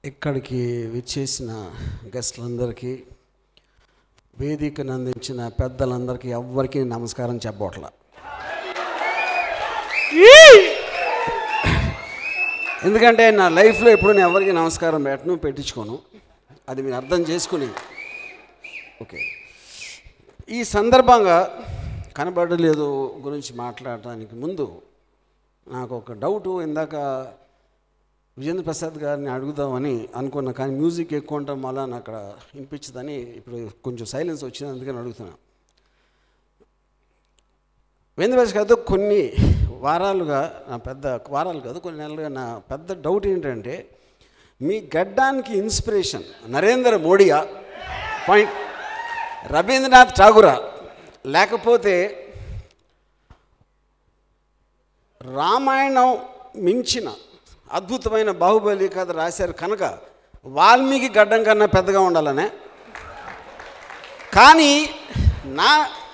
ఇక్కడికి విచ్చేసిన గెస్టులందరికీ వేదికను అందించిన పెద్దలందరికీ ఎవ్వరికీ నమస్కారం చెప్పట్ల ఎందుకంటే నా లైఫ్లో ఎప్పుడు నేను ఎవరికి నమస్కారం పెట్టను పెట్టించుకోను అది మీరు అర్థం చేసుకుని ఓకే ఈ సందర్భంగా కనబడలేదు గురించి మాట్లాడటానికి ముందు నాకు ఒక డౌటు ఇందాక విజేంద్ర ప్రసాద్ గారిని అడుగుదామని అనుకున్నా కానీ మ్యూజిక్ ఎక్కువ ఉండటం వల్ల నాకు అక్కడ వినిపించదని ఇప్పుడు కొంచెం సైలెన్స్ వచ్చింది అందుకని అడుగుతున్నా వేంద్ర ప్రసాద్ గారితో కొన్ని వారాలుగా నా పెద్ద వారాలు కాదు కొన్ని నెలలుగా నా పెద్ద డౌట్ ఏంటంటే మీ గడ్డానికి ఇన్స్పిరేషన్ నరేంద్ర మోడీయా పాయింట్ రవీంద్రనాథ్ ఠాగూరా లేకపోతే రామాయణం మించిన అద్భుతమైన బాహుబలి కథ రాశారు కనుక వాల్మీకి గడ్డం కన్నా పెద్దగా ఉండాలనే కానీ నా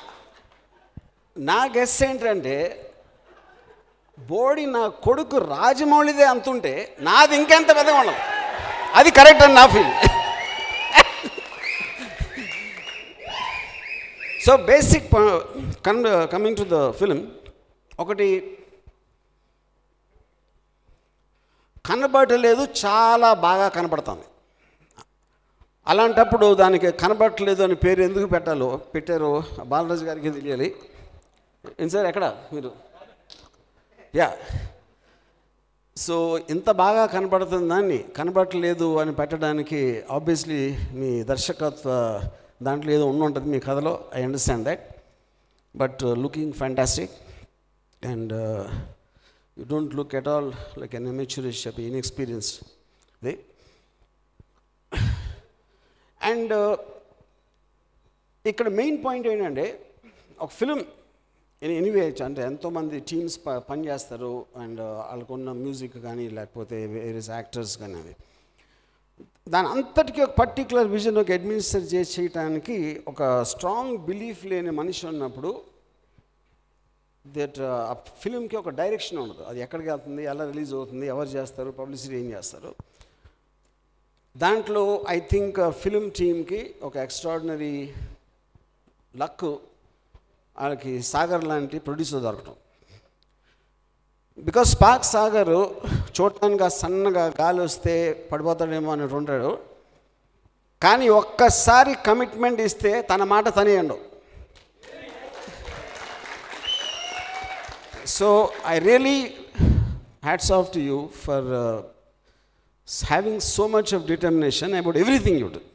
నా గెస్ ఏంటంటే బోడి నా కొడుకు రాజమౌళిదే అంతుంటే నాది ఇంకెంత పెద్దగా ఉండదు అది కరెక్ట్ అని నా ఫీల్ సో బేసిక్ కన్ కమింగ్ టు ద ఫిలిం ఒకటి కనబడలేదు చాలా బాగా కనబడుతుంది అలాంటప్పుడు దానికి కనబడట్లేదు అని పేరు ఎందుకు పెట్టాలో పెట్టారో బాలరాజు గారికి తెలియాలి ఏం సార్ ఎక్కడ మీరు యా సో ఇంత బాగా కనబడుతుంది దాన్ని కనబడట్లేదు అని పెట్టడానికి ఆబ్వియస్లీ మీ దర్శకత్వ దాంట్లో ఏదో ఉండి ఉంటుంది మీ కథలో I understand that but looking fantastic and you don't look at all like an amateurish inexperience అది అండ్ ఇక్కడ మెయిన్ పాయింట్ ఏంటంటే ఒక ఫిలిం ఎనీవే అంటే ఎంతోమంది టీమ్స్ ప పనిచేస్తారు అండ్ వాళ్ళకున్న మ్యూజిక్ కానీ లేకపోతే వేరియస్ యాక్టర్స్ కానీ అవి దాని అంతటికీ ఒక పర్టికులర్ విజన్ ఒక అడ్మినిస్టర్ చేసి చేయటానికి ఒక స్ట్రాంగ్ బిలీఫ్ లేని మనిషి ఉన్నప్పుడు దట్ ఆ ఫిలింకి ఒక డైరెక్షన్ ఉండదు అది ఎక్కడికి వెళ్తుంది ఎలా రిలీజ్ అవుతుంది ఎవరు చేస్తారు పబ్లిసిటీ ఏం చేస్తారు దాంట్లో ఐ థింక్ ఫిలిం టీమ్కి ఒక ఎక్స్ట్రాడినరీ లక్ వాళ్ళకి సాగర్ లాంటి ప్రొడ్యూసర్ దొరకటం బికాస్ స్పాక్ సాగర్ చూడటానికి ఆ సన్నగా గాలి వస్తే పడిపోతాడేమో అని ఉంటాడు కానీ ఒక్కసారి కమిట్మెంట్ ఇస్తే తన మాట తనే అండవు so I really hats off to you for having so much of determination about everything you do.